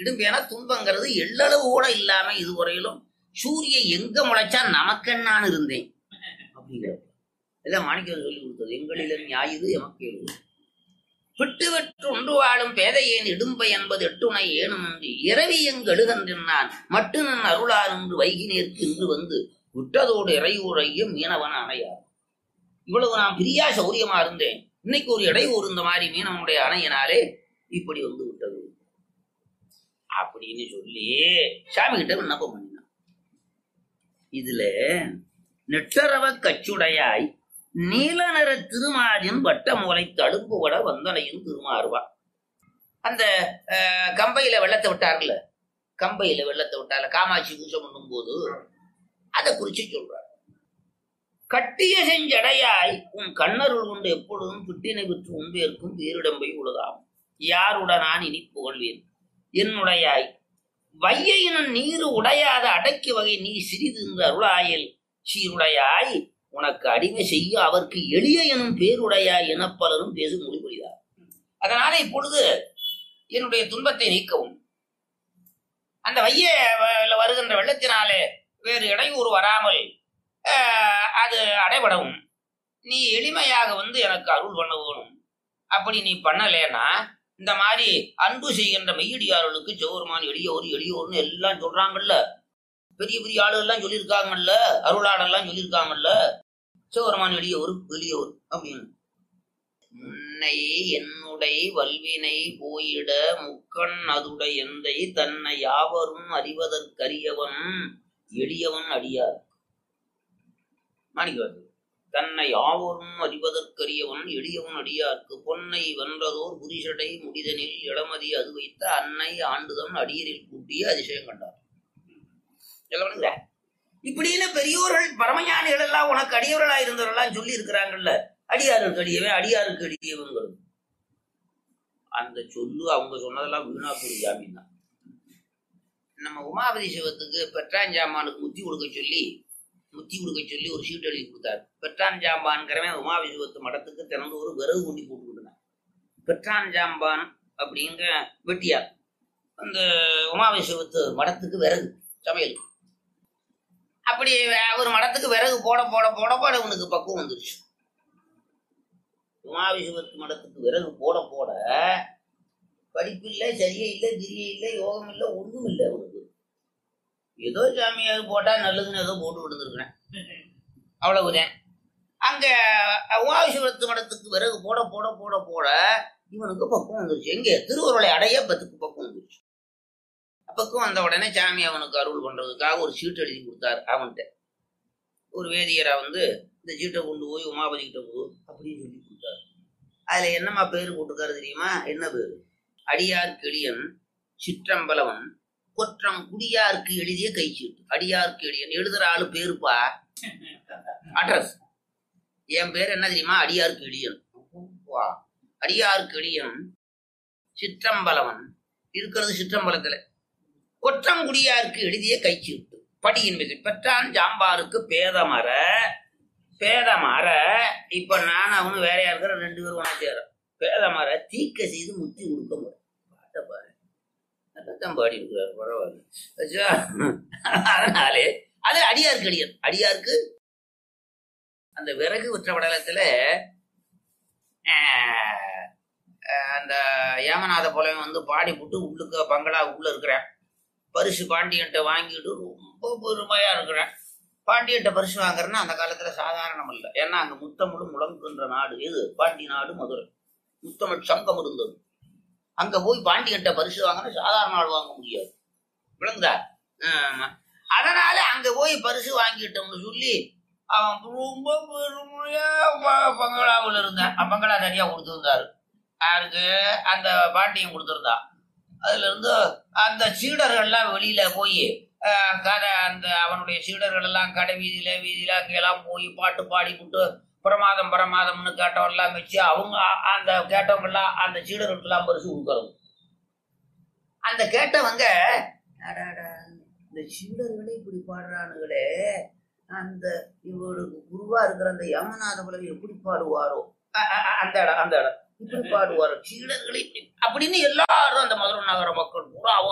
இடும்பேனா துன்பங்கிறது எள்ளளவு கூட இல்லாம இதுவரையிலும் சூரிய எங்க முளைச்சா நமக்கென்னான்னு இருந்தேன் அப்படிங்கிற இதான் மாணிக்கவர் சொல்லி கொடுத்தது எங்களிலும் ஞாயிறு எமக்கு எழுது விட்டு விட்டு ஒன்று வாழும் பேதையேன் இடும்பை என்பது எட்டுணை ஏனும் என்று இரவி எங்கெழுகன்றினான் மட்டு நன் அருளார் என்று வைகினேற்கு இன்று வந்து விட்டதோடு இறையூரையும் மீனவன் அணையார் இவ்வளவு நான் பிரியா சௌரியமா இருந்தேன் இன்னைக்கு ஒரு இடையூறு இந்த மாதிரி மீனவனுடைய அணையினாலே இப்படி வந்து விட்டது அப்படின்னு சொல்லி சாமி கிட்ட விண்ணப்பம் பண்ணினான் இதுல நெட்டரவ கச்சுடையாய் நீல நிற திருமாலின் வட்ட மூலை தடுப்பு வட வந்தனையும் திருமாறுவா அந்த அஹ், கம்பையில வெள்ளத்தை விட்டார்ல கம்பையில வெள்ளத்தை விட்டார்ல காமாட்சி பூஜை பண்ணும் போது அதை குறிச்சு சொல்றார் கட்டிய செஞ்சடையாய் உன் கண்ணருள் கொண்டு எப்பொழுதும் பிட்டினை விற்று உன்பேற்கும் பேரிடம்பை உலகாம் யாருடனான் இனி புகழ்வேன் என்னுடையாய் வையையினும் நீரு உடையாத அடக்கி வகை நீ சிறிது இந்த அருளாயில் சீருடையாய் உனக்கு அடிமை செய்ய அவர்க்கு எளிய எனும் பேருடையாய் என பலரும் பேசி முடிபுரிதார் அதனால இப்பொழுது என்னுடைய துன்பத்தை நீக்கவும் அந்த வைய வ- வருகின்ற வெள்ளத்தினாலே வேறு இடையூறு வராமல் ஆஹ், அது அடைபடவும் நீ எளிமையாக வந்து எனக்கு அருள் பண்ண வேணும் அப்படி நீ பண்ணலேன்னா இந்த மாதிரி அன்பு செய்கின்ற மெய்யடியார்களுக்கு ஜெவருமான் எளியோர் எளியோர்னு எல்லாம் சொல்றாங்கல்ல பெரிய பெரிய ஆளுகள்லாம் சொல்லியிருக்காங்கல்ல அருளாளர்லாம் சொல்லியிருக்காங்கல்ல சிவபெருமான் எளியோர் எளியோர் அப்படின்னு முன்னை என்னுடை வல்வினை போயிட முக்கண் அதுடை எந்தை தன்னை யாவரும் அறிவதற்கரியவன் எளியவன் அடியார் மாணிக்கவாசகர் தன்னை யாவரும் அறிவதற்கரியவன் எளியவன் அடியார்க்கு பொன்னை வென்றதோர் புரிஷடை முடிதனில் இளமதி அது வைத்த அன்னை ஆண்டுதம் அடியரில் கூட்டிய அதிசயம் கண்டார் எல்லாம் இப்படின்னு பெரியோர்கள் பரமஞானிகள் எல்லாம் உனக்கு அடியவர்களா இருந்தவர்கள்லாம் சொல்லி இருக்கிறாங்கல்ல அடியாருக்கு அடியவன் அடியாருக்கு அடியவங்கிறது அந்த சொல்லு அவங்க சொன்னதெல்லாம் வீணா போய் ஜாமீன் தான் நம்ம உமாபதி சிவத்துக்கு பெற்றாஞ்சாமானுக்கு முத்தி கொடுக்க சொல்லி முத்தி கொடுக்க சொல்லி ஒரு சீட் எழுதி கொடுத்தாரு பெற்றாஞ்சாம்பான்கிறவன் உமாபதி சிவத்து மடத்துக்கு திறந்து ஒரு விறகு கொண்டி போட்டு கொடுத்தான் பெற்றாஞ்சாம்பான் அப்படிங்கிற வெட்டியார் அந்த உமாபதி சிவத்து மடத்துக்கு விறகு சமையல் அப்படி அவர் மடத்துக்கு விறகு போட போட போட போட உனக்கு பக்குவம் வந்துருச்சு உமாவிசுவத்து மடத்துக்கு விறகு போட போட படிப்பு இல்லை சரியே இல்லை கிரியே இல்லை யோகம் இல்லை ஒன்றும் இல்லை அவனுக்கு ஏதோ சாமியார் போட்டா நல்லதுன்னு ஏதோ போட்டு விழுந்துருக்கிறேன் அவ்வளவுதான் அங்க உமாவிசுவத்து மடத்துக்கு விறகு போட போட போட போட இவனுக்கு பக்குவம் வந்துருச்சு எங்க திருவருளை அடைய பத்துக்கு பக்குவம் வந்துருச்சு பக்குவம் வந்த உடனே சாமி அவனுக்கு அருள் பண்றதுக்காக ஒரு சீட்டு எழுதி கொடுத்தாரு அவன்கிட்ட ஒரு வேதியரா வந்து இந்த சீட்டை கொண்டு போய் உமாபதி கிட்ட போ அப்படின்னு சொல்லி கொடுத்தாரு அதுல என்னம்மா பேர் போட்டுக்காரு தெரியுமா என்ன பேரு அடியார் கிளியன் சிற்றம்பலவன் கொற்றம் குடியாருக்கு எழுதிய கைச்சீட்டு அடியாருக்கு எளியன் எழுதுற ஆளு பேருப்பா அட்ரஸ் என் பேர் என்ன தெரியுமா அடியாருக்கு எளியன் வா அடியாருக்கு எளியன் சிற்றம்பலவன் இருக்கிறது சிற்றம்பலத்துல கொற்றங்குடியாருக்கு எழுதிய கைச்சீட்டு படியின் மீது பெற்றான் ஜாம்பாருக்கு பேதமர பேதமர இப்ப நான் அவனு வேற இருக்கிற ரெண்டு பேரும் ஒண்ணா சேரும் பேதமர தீக்க செய்து முத்தி கொடுக்க முடியும் பாட்டை பாரு அதான் பாடி இருக்கிறார் பரவாயில்ல ஆச்சா? அதனாலே அது அடியாருக்கு அடியார் அடியாருக்கு அந்த விறகு விற்ற படலத்துல ஆஹ், ஆஹ், அந்த ஏமநாத புலவன் வந்து பாடி போட்டு உள்ளுக்கு பங்களா உள்ள இருக்கிறேன் பரிசு பாண்டியன்ட்ட வாங்கிட்டு ரொம்ப பெருமையா இருக்கிறேன் பாண்டியன்ட்ட பரிசு வாங்குறேன்னா அந்த காலத்துல சாதாரணம் இல்லை ஏன்னா அங்க முத்தமிழ் முழங்குகின்ற நாடு எது பாண்டி நாடு மதுரை முத்தமிழ் சங்கம் இருந்தது அங்க போய் பாண்டியன்ட்ட பரிசு வாங்கினா சாதாரண ஆள் வாங்க முடியாது விளங்குதா ஆமா. அதனால அங்க போய் பரிசு வாங்கிட்டோம்னு சொல்லி அவன் ரொம்ப பெருமையா ப- பங்களாவுல இருந்தான் அஹ் பங்களா தனியா கொடுத்திருந்தாரு யாருக்கு அந்த பாண்டியன் கொடுத்திருந்தா அதுல இருந்து அந்த சீடர்கள்லாம் வெளியில போய் அஹ், கடை அந்த அவனுடைய சீடர்கள் எல்லாம் கடை வீதியில வீதியில அங்கெல்லாம் போய் பாட்டு பாடி விட்டு பிரமாதம் பிரமாதம்னு கேட்டவெல்லாம் வச்சு அவங்க அ- அந்த கேட்டவங்க எல்லாம் அந்த சீடர்களுக்கு எல்லாம் பரிசு கொடுக்கறது அந்த கேட்டவங்க அடாடா, இந்த சீடர்களே இப்படி பாடுறானுங்களே அந்த இவருக்கு குருவா இருக்கிற அந்த யமநாத புலவி எப்படி பாடுவாரோ அ- அ- அ- அந்த இடம் அந்த இடம் இப்படி பாடுவாரோ சீடர்களே இப்படி அப்படின்னு எல்லாரும் அந்த மதுரை நகர மக்கள் பூரா